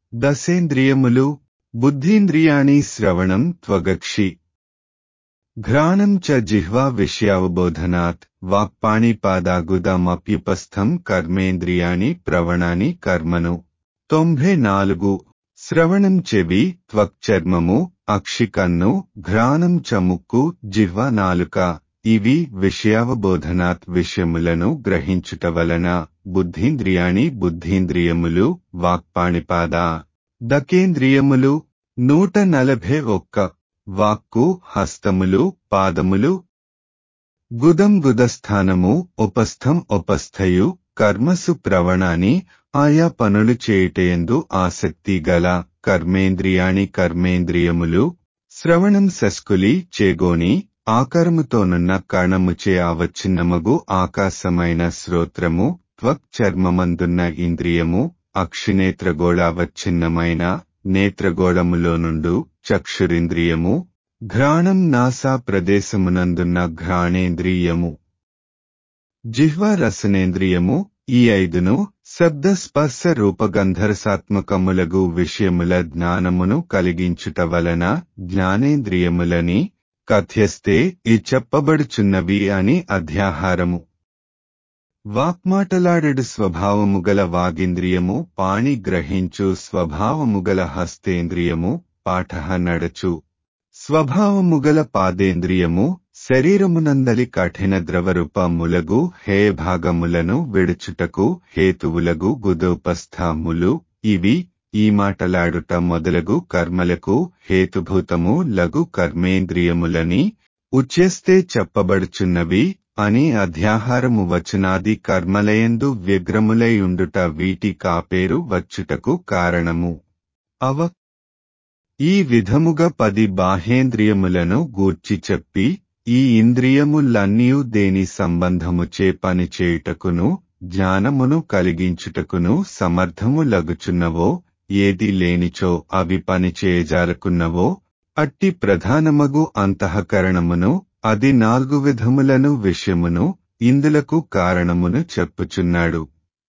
దశేంద్రియములు బుద్ధీంద్రియాణి శ్రవణం త్వగక్షి ఘ్రాణం చ జిహ్వా విషయావబోధనాత్ వాక్పాణిపాదాగుదమప్యుపస్థం కర్మేంద్రియాణి ప్రవణాని కర్మను తొంభై నాలుగు శ్రవణం చెవి త్వక్చర్మము అక్షికన్ను ఘ్రాణం చ ముక్కు జిహ్వ నాలుక ఇవి విషయావబోధనాత్ విషయములను గ్రహించుట వలన బుద్ధీంద్రియాణి బుద్ధీంద్రియములు వాక్పాణిపాద దకేంద్రియములు నూట నలభై ఒక్క వాక్కు హస్తములు పాదములు గుదం గుదస్థానము ఉపస్థం ఉపస్థయు కర్మసు ప్రవణాని ఆయా పనులు చేయుటయందు ఆసక్తి గల కర్మేంద్రియాణి కర్మేంద్రియములు శ్రవణం సస్కులి చేగోని ఆకారముతోనున్న కణముచే ఆవచ్చిన్నమగు ఆకాశమైన శ్రోత్రము త్వక్ చర్మమందున్న ఇంద్రియము అక్షినేత్రగోళావచ్ఛిన్నమైన నేత్రగోళములో నుండు చక్షురింద్రియము ఘ్రాణం నాసా ప్రదేశమునందున్న ఘ్రాణేంద్రియము జిహ్వ రసనేంద్రియము ఈ ఐదును శబ్ద స్పర్శ రూపగంధరసాత్మకములగు విషయముల జ్ఞానమును కలిగించుట వలన జ్ఞానేంద్రియములని కథ్యస్తే ఈ చెప్పబడుచున్నవి అని అధ్యాహారము వాక్మాటలాడెడు స్వభావముగల వాగింద్రియము పాణి గ్రహించు స్వభావముగల హస్తేంద్రియము పాఠ నడచు స్వభావముగల పాదేంద్రియము శరీరమునందలి కఠిన ద్రవరూపములగు హేయభాగములను విడుచుటకు హేతువులగు గుదోపస్థాములు ఇవి ఈ మాటలాడుట మొదలగు కర్మలకు హేతుభూతము లగు కర్మేంద్రియములని ఉచ్చేస్తే చెప్పబడుచున్నవి అని అధ్యాహారము వచనాది కర్మలయందు వ్యగ్రములైయుండుట వీటి కాపేరు వచ్చుటకు కారణము అవ ఈ విధముగా పది బాహేంద్రియములను గూర్చి చెప్పి ఈ ఇంద్రియములన్నీయు దేని సంబంధముచే పనిచేయుటకును జ్ఞానమును కలిగించుటకును సమర్థము లగుచున్నవో ఏది లేనిచో అవి పనిచేయజాలకున్నవో అట్టి ప్రధానమగు అంతఃకరణమును అది నాలుగు విధములను విషయమును ఇందులకు కారణమును చెప్పుచున్నాడు